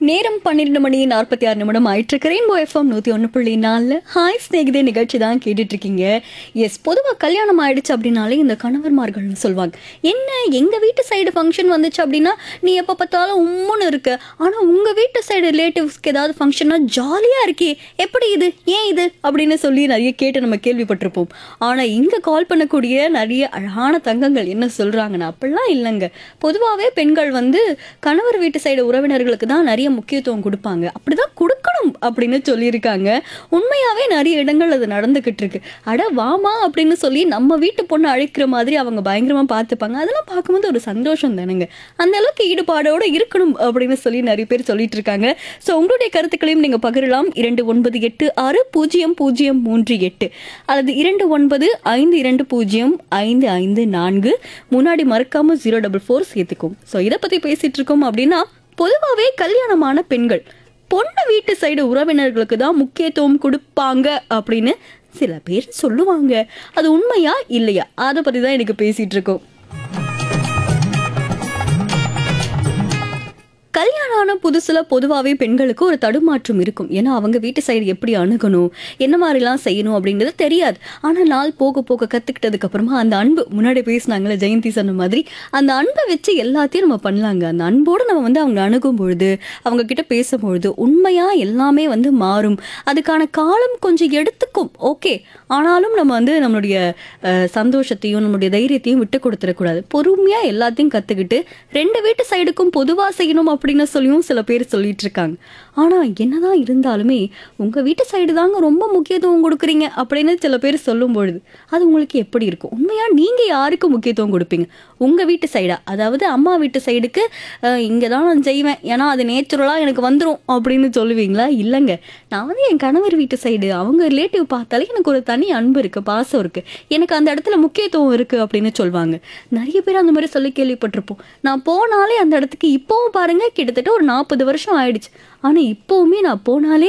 நேரம் பன்னிரெண்டு மணி நாற்பத்தி ஆறு நிமிடம் ஆயிட்டு ரெயின்போ எஃப்எம் நூற்றி ஒன்று புள்ளி நாலு ஹாய் ஸ்நேகிதே நிகழ்ச்சி தான் கேட்டுட்டு இருக்கீங்க எஸ் பொதுவாக கல்யாணம் ஆயிடுச்சு அப்படின்னாலே இந்த கணவர்மார்கள்னு சொல்லுவாங்க என்ன எங்கள் வீட்டு சைடு ஃபங்க்ஷன் வந்துச்சு அப்படின்னா நீ எப்போ பார்த்தாலும் உம்முன்னு இருக்க ஆனால் உங்கள் வீட்டு சைடு ரிலேட்டிவ்ஸ்க்கு ஏதாவது ஃபங்க்ஷன்னா ஜாலியாக இருக்கே எப்படி இது ஏன் இது அப்படின்னு சொல்லி நிறைய கேட்டு நம்ம கேள்விப்பட்டிருப்போம் ஆனால் இங்கே கால் பண்ணக்கூடிய நிறைய அழகான தங்கங்கள் என்ன சொல்கிறாங்கன்னா அப்படிலாம் இல்லைங்க பொதுவாகவே பெண்கள் வந்து கணவர் வீட்டு சைடு உறவினர்களுக்கு தான் நிறைய முக்கியத்துவம் கொடுப்பாங்க அப்படிதான் கொடுக்கணும் அப்படின்னு சொல்லியிருக்காங்க உண்மையாவே நிறைய இடங்கள் அது நடந்துகிட்டு இருக்கு அட வாமா அப்படின்னு சொல்லி நம்ம வீட்டு பொண்ணு அழைக்கிற மாதிரி அவங்க பயங்கரமா பார்த்துப்பாங்க அதெல்லாம் பார்க்கும்போது ஒரு சந்தோஷம் தானுங்க அந்த அளவுக்கு ஈடுபாடோட இருக்கணும் அப்படின்னு சொல்லி நிறைய பேர் சொல்லிட்டு இருக்காங்க ஸோ உங்களுடைய கருத்துக்களையும் நீங்க பகிரலாம் இரண்டு ஒன்பது எட்டு ஆறு பூஜ்ஜியம் பூஜ்ஜியம் மூன்று எட்டு அல்லது இரண்டு ஒன்பது ஐந்து இரண்டு பூஜ்ஜியம் ஐந்து ஐந்து நான்கு முன்னாடி மறக்காம ஜீரோ டபுள் ஃபோர் சேர்த்துக்கும் ஸோ இதை பத்தி பேசிட்டு இருக்கோம் அப்படின்னா பொதுவாகவே கல்யாணமான பெண்கள் பொண்ணு வீட்டு சைடு உறவினர்களுக்கு தான் முக்கியத்துவம் கொடுப்பாங்க அப்படின்னு சில பேர் சொல்லுவாங்க அது உண்மையா இல்லையா அதை பத்தி தான் எனக்கு பேசிட்டு இருக்கோம் கல்யாணம் ஆன புதுசுல பொதுவாகவே பெண்களுக்கு ஒரு தடுமாற்றம் இருக்கும் ஏன்னா அவங்க வீட்டு சைடு எப்படி அணுகணும் என்ன மாதிரிலாம் செய்யணும் அப்படின்றது தெரியாது ஆனால் நாள் போக போக கற்றுக்கிட்டதுக்கு அப்புறமா அந்த அன்பு முன்னாடி பேசினாங்களே ஜெயந்தி சொன்ன மாதிரி அந்த அன்பை வச்சு எல்லாத்தையும் நம்ம பண்ணலாங்க அந்த அன்போடு நம்ம வந்து அவங்க அணுகும் பொழுது அவங்க கிட்ட பேசும்பொழுது உண்மையா எல்லாமே வந்து மாறும் அதுக்கான காலம் கொஞ்சம் எடுத்துக்கும் ஓகே ஆனாலும் நம்ம வந்து நம்மளுடைய அஹ், சந்தோஷத்தையும் நம்மளுடைய தைரியத்தையும் விட்டு கொடுத்துடக்கூடாது பொறுமையா எல்லாத்தையும் கத்துக்கிட்டு ரெண்டு வீட்டு சைடுக்கும் பொதுவா செய்யணும் அப்படின்னு சொல்லியும் சில பேர் சொல்லிட்டு இருக்காங்க ஆனா என்னதான் இருந்தாலுமே உங்க வீட்டு சைடு தாங்க ரொம்ப முக்கியத்துவம் கொடுக்குறீங்க அப்படின்னு சில பேர் சொல்லும் பொழுது அது உங்களுக்கு எப்படி இருக்கும் உண்மையா நீங்க யாருக்கு முக்கியத்துவம் கொடுப்பீங்க உங்க வீட்டு சைடா அதாவது அம்மா வீட்டு சைடுக்கு இங்கே தான் நான் செய்வேன் ஏன்னா அது நேச்சுரலாக எனக்கு வந்துடும் அப்படின்னு சொல்லுவீங்களா இல்லைங்க நான் வந்து என் கணவர் வீட்டு சைடு அவங்க ரிலேட்டிவ் பார்த்தாலே எனக்கு ஒரு தனி அன்பு இருக்கு பாசம் இருக்கு எனக்கு அந்த இடத்துல முக்கியத்துவம் இருக்கு அப்படின்னு சொல்லுவாங்க நிறைய பேர் அந்த மாதிரி சொல்லி கேள்விப்பட்டிருப்போம் நான் போனாலே அந்த இடத்துக்கு இப்போவும் பாருங்க கிட்டத்தட்ட ஒரு நாற்பது வருஷம் ஆயிடுச்சு ஆனால் இப்போவுமே நான் போனாலே